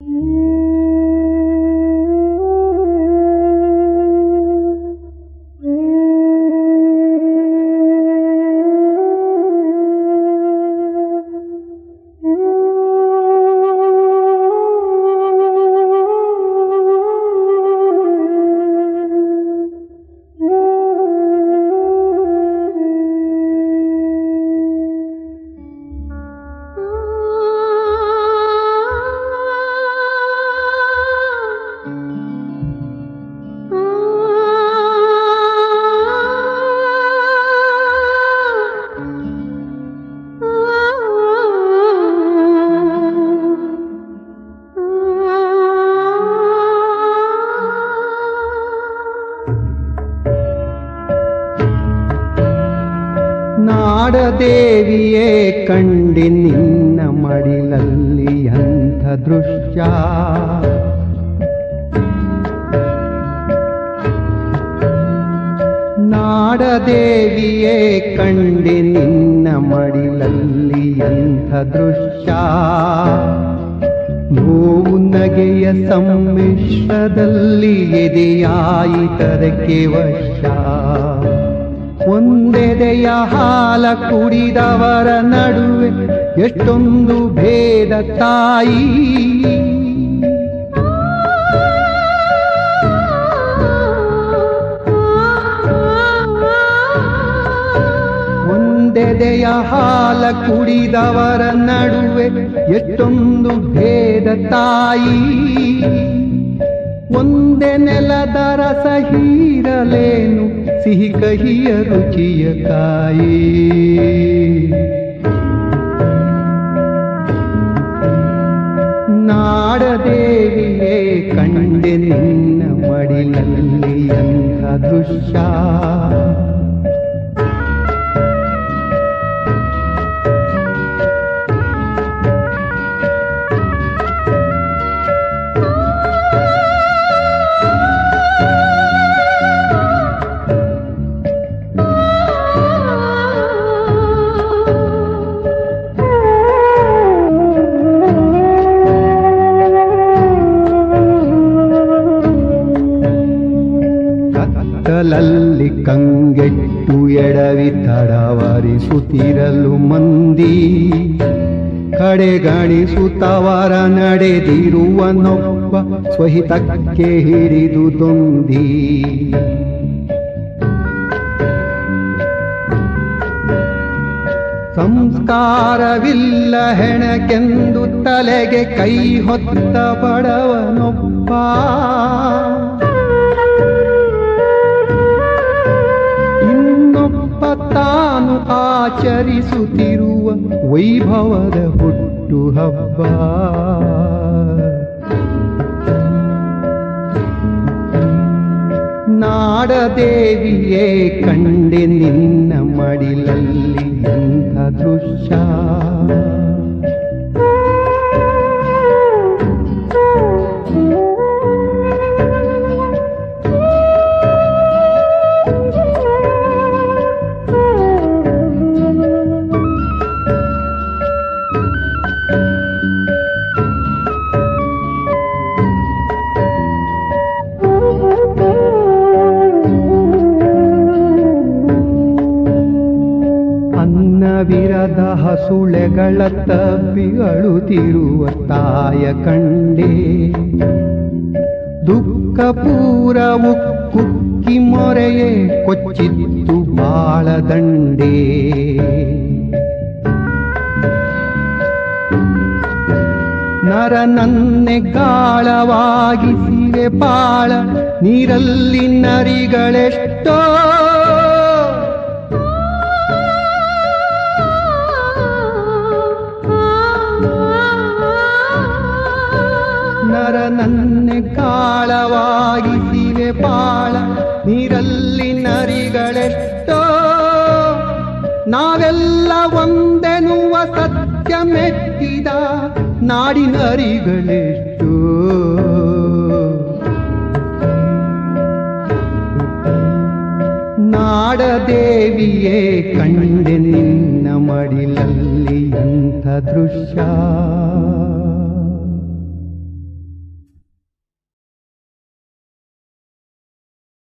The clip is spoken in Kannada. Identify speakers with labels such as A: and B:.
A: ನಾಡದೇವಿಯೇ ಕಂಡಿ ನಿನ್ನ ಮಡಿಲಲ್ಲಿ ಅಂಥ ದೃಶ್ಯ ನಾಡದೇವಿಯೇ ಕಂಡಿ ನಿನ್ನ ಮಡಿಲಲ್ಲಿ ಅಂಥ ದೃಶ್ಯ ನೋವು ನಗೆಯ ಸಮ್ಮಿಶ್ರದಲ್ಲಿ ಎದೆಯಾಯಿತರಕ್ಕೆ ವಶ ಒಂದೆದೆಯ ಹಾಲ ಕುಡಿದವರ ನಡುವೆ ಎಷ್ಟೊಂದು ಭೇದ ತಾಯಿ ಒಂದೆದೆಯ ಹಾಲ ಕುಡಿದವರ ನಡುವೆ ಎಷ್ಟೊಂದು ಭೇದ ತಾಯಿ ಒಂದೇ ನೆಲದ ರಸ ಹೀರಲೇನು ಸಿಹಿ ಕಹಿಯ ರುಚಿಯ ಕಾಯಿ ನಾಡದೇವಿಯೇ ಕಂಡೆ ನಿನ್ನ ಮಡಿಲಲ್ಲಿ ಅಂಥ ದೃಶ್ಯ ಕತ್ತಲಲ್ಲಿ ಕಂಗೆಟ್ಟು ಎಡವಿ ತಡವರಿಸುತ್ತಿರಲು ಮಂದಿ ಕಡೆಗಣಿಸುತ್ತವರ ನಡೆದಿರುವನೊಬ್ಬ ಸ್ವಹಿತಕ್ಕೆ ಹಿಡಿದು ದೊಂದಿ ಸಂಸ್ಕಾರವಿಲ್ಲ ಹೆಣಕೆಂದು ತಲೆಗೆ ಕೈ ಹೊತ್ತ ಬಡವನೊಬ್ಬ ಇನ್ನೊಬ್ಬ ತಾನು ಆಚರಿಸುತ್ತಿರುವ ವೈಭವದ ಹುಟ್ಟು ಹಬ್ಬ ನಾಡದೇವಿಯೇ ಕಂಡೆ ನಿನ್ನ ಮಡಿಲಲ್ಲಿ ಎಂಥ ದೃಶ್ಯ ಅನ್ನವಿರದ ಹಸುಳೆಗಳ ತಬ್ಬಿಗಳುತ್ತಿರುವ ತಾಯ ಕಂಡೆ ದುಃಖ ಪೂರವು ಕುಕ್ಕಿ ಮೊರೆಯೇ ಕೊಚ್ಚಿತ್ತು ಬಾಳದಂಡೆ ನರನನ್ನೆ ಗಾಳವಾಗಿಸಿವೆ ಬಾಳ ನೀರಲ್ಲಿ ನರಿಗಳೆಷ್ಟೋ ನರನನ್ನೆ ಕಾಳವಾಗಿಸಿವೆ ಬಾಳ ನೀರಲ್ಲಿ ನರಿಗಳೆಷ್ಟೋ ನಾವೆಲ್ಲ ಒಂದೆನ್ನುವ ಸತ್ಯ ಮೆಟ್ಟಿದ ನಾಡಿನರಿಗಳೆಷ್ಟೋ ನಾಡದೇವಿಯೇ ಕಂಡೆ ನಿನ್ನ ಮಡಿಲಲ್ಲಿ ಅಂಥ ದೃಶ್ಯ